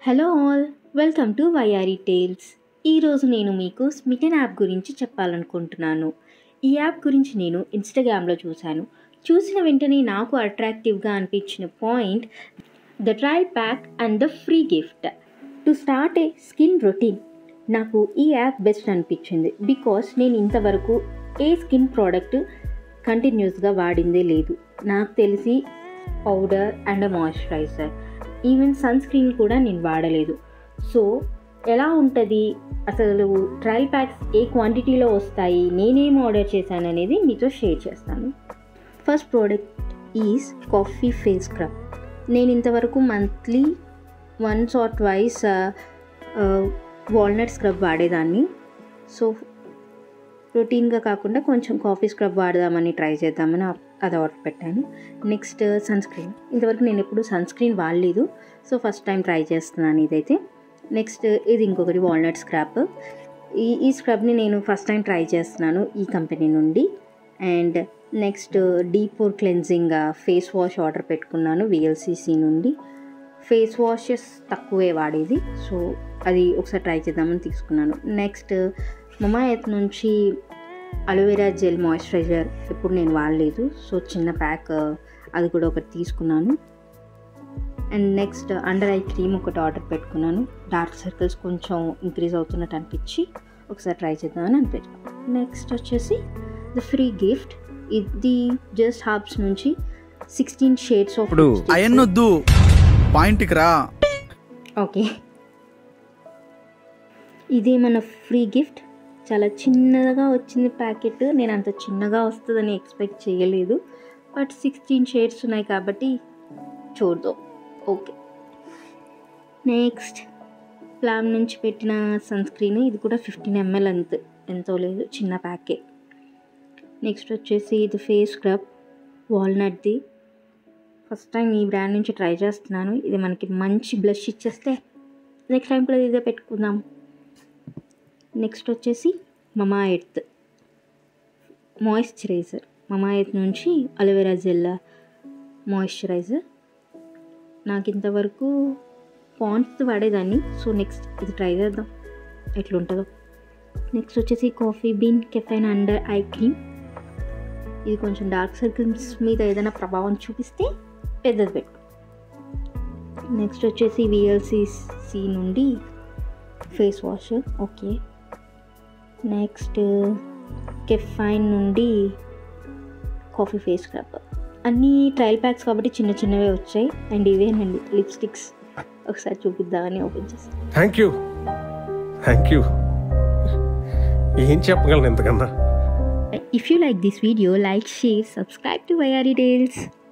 Hello all welcome to YRE tales ఈరోజు నేను మీకు స్మిటన్ యాప్ గురించి చెప్పాలనుకుంటున్నాను ఈ యాప్ గురించి నేను ఇన్స్టాగ్రామ్లో చూశాను చూసిన వెంటనే నాకు అట్రాక్టివ్గా అనిపించిన point the trial pack and the free gift to start a skin routine నాకు ఈ యాప్ బెస్ట్ అనిపించింది బికాస్ నేను ఇంతవరకు ఏ స్కిన్ ప్రోడక్ట్ కంటిన్యూస్గా వాడిందే లేదు నాకు తెలిసి powder and moisturiser even sun screen కూడా నేను వాడలేదు సో ఎలా ఉంటుంది అసలు ట్రయల్ ప్యాక్స్ ఏ క్వాంటిటీలో వస్తాయి నేనేం ఆర్డర్ చేశాను అనేది మీతో షేర్ చేస్తాను first product is coffee face scrub నేను ఇంతవరకు monthly once or twice walnut scrub వాడేదాన్ని సో రొటీన్గా కాకుండా కొంచెం కాఫీ స్క్రబ్ వాడదామని ట్రై చేద్దామని అది ఆర్డర్ పెట్టాను నెక్స్ట్ సన్ స్క్రీన్ ఇంతవరకు నేను ఎప్పుడు సన్ స్క్రీన్ వాడలేదు సో ఫస్ట్ టైం ట్రై చేస్తున్నాను ఇదైతే నెక్స్ట్ ఇది ఇంకొకటి వాల్నట్ స్క్రబ్ ఈ ఈ స్క్రబ్ని నేను ఫస్ట్ టైం ట్రై చేస్తున్నాను ఈ కంపెనీ నుండి and next deep pore cleansing face wash order పెట్టుకున్నాను విఎల్సిసి నుండి ఫేస్ వాషెస్ తక్కువే వాడేది సో అది ఒకసారి ట్రై చేద్దామని తీసుకున్నాను నెక్స్ట్ మమాయత్ నుంచి అలోవెరా జెల్ మాయిశ్చరైజర్ ఎప్పుడు నేను వాడలేదు సో చిన్న ప్యాక్ అది కూడా ఒకటి తీసుకున్నాను and next under eye cream ఒకటి ఆర్డర్ పెట్టుకున్నాను డార్క్ సర్కిల్స్ కొంచెం ఇంక్రీజ్ అవుతున్నట్టు అనిపించి ఒకసారి ట్రై చేద్దామని అనిపించాను నెక్స్ట్ వచ్చేసి ద ఫ్రీ గిఫ్ట్ ఇది జస్ట్ హాబ్స్ నుంచి సిక్స్టీన్ షేడ్స్ ఆఫ్ ఇప్పుడు అయన్నొద్దు పాయింట్కి రా ఓకే ఇది మన ఫ్రీ గిఫ్ట్ చాలా చిన్నగా వచ్చింది ప్యాకెట్ నేను అంత చిన్నగా వస్తుందని ఎక్స్పెక్ట్ చేయలేదు బట్ సిక్స్టీన్ షేడ్స్ ఉన్నాయి కాబట్టి చూద్దాం ఓకే నెక్స్ట్ ప్లామ్ నుంచి పెట్టిన సన్ స్క్రీన్ ఇది కూడా ఫిఫ్టీన్ ఎంఎల్ అంత ఎంతో లేదు చిన్న ప్యాకే నెక్స్ట్ వచ్చేసి ఇది ఫేస్ స్క్రబ్ వాల్నట్ది ఫస్ట్ టైం ఈ బ్రాండ్ నుంచి ట్రై చేస్తున్నాను ఇది మనకి మంచి బ్లష్ ఇచ్చేస్తే నెక్స్ట్ టైం కూడా ఇదే పెట్టుకుందాం నెక్స్ట్ వచ్చేసి Mamaearth moisturiser Mamaearth నుంచి అలోవెరా జెల్ మాయిశ్చరైజర్ నాకు ఇంతవరకు పాండ్స్ వాడేదాన్ని సో నెక్స్ట్ ఇది ట్రై చేద్దాం ఎట్లుంటుందో నెక్స్ట్ వచ్చేసి coffee bean caffeine under eye cream ఇది కొంచెం డార్క్ సర్కిల్స్ మీద ఏదైనా ప్రభావం చూపిస్తే పెద్దది పెట్టు నెక్స్ట్ వచ్చేసి విఎల్సిసి నుండి face wash okay next caffeine నుండి కాఫీ ఫేస్ స్క్రబ్ అన్నీ ట్రయల్ ప్యాక్స్ కాబట్టి చిన్న చిన్నవే వచ్చాయి అండ్ ఇవేనండి లిప్స్టిక్స్ ఒకసారి చూపిద్దామని ఓపెన్ చేస్తాను థ్యాంక్ యూ థ్యాంక్ యూ ఏం చెప్పగలను ఎంతకన్నా If you like this video, like, share, subscribe to YRE Tales.